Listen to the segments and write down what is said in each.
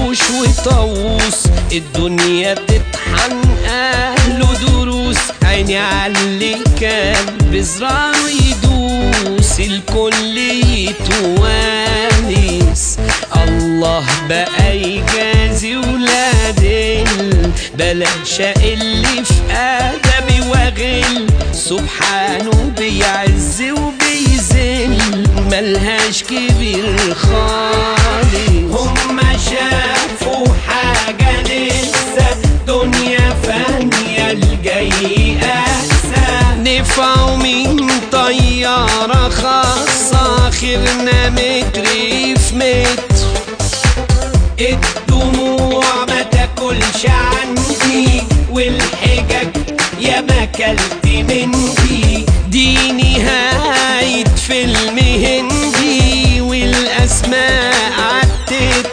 وحوش وطاووس الدنيا تطحن اهله دروس عيني عاللي كان بزراره يدوس الكل يتوانس الله بقى يجازي ولاد بلاش اللي في ادبي وغل سبحانه بيعز وبيذل ملهاش كبير خالص هم شافوا حاجة لسه دنيا فانية الجاي أحسن نفعوا من طيارة خاصة خيرنا متر في متر الدموع ما تاكلش عندي والحجج يا ما كلت مني دي نهاية فيلم هندي والأسماء عدت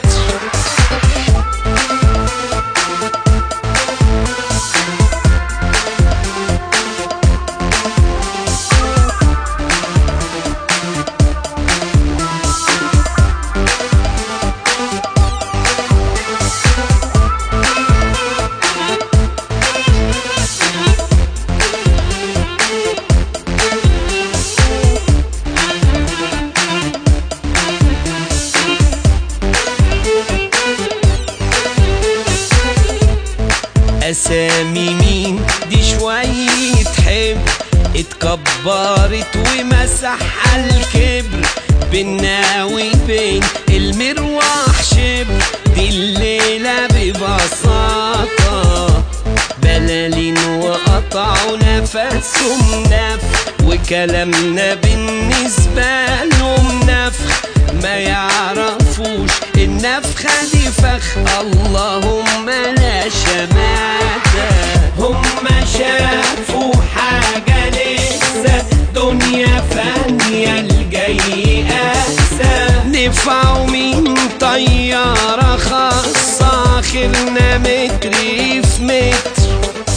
أسامي مين دي شوية حب اتكبرت ومسحها الكبر بينا وبين المروح شبر دي الليلة ببساطة بلالين وقطعوا نفسهم نف وكلامنا بالنسبة لهم نفخ ما يعرفوش النفخة دي فخ اللهم لا شماتة هم شافوا حاجة لسه دنيا فانية الجاي أحسن نفعوا من طيارة خاصة خيرنا متر في متر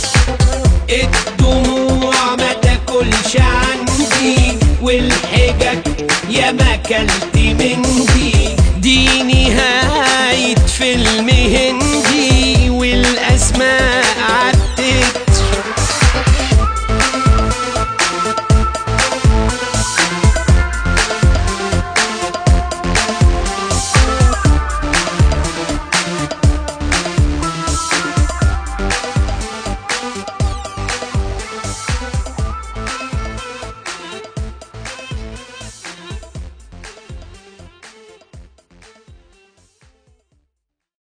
الدموع ما تاكلش عندي والحجج يا ما كلت مني دي نهاية فيلم هندي والأسماء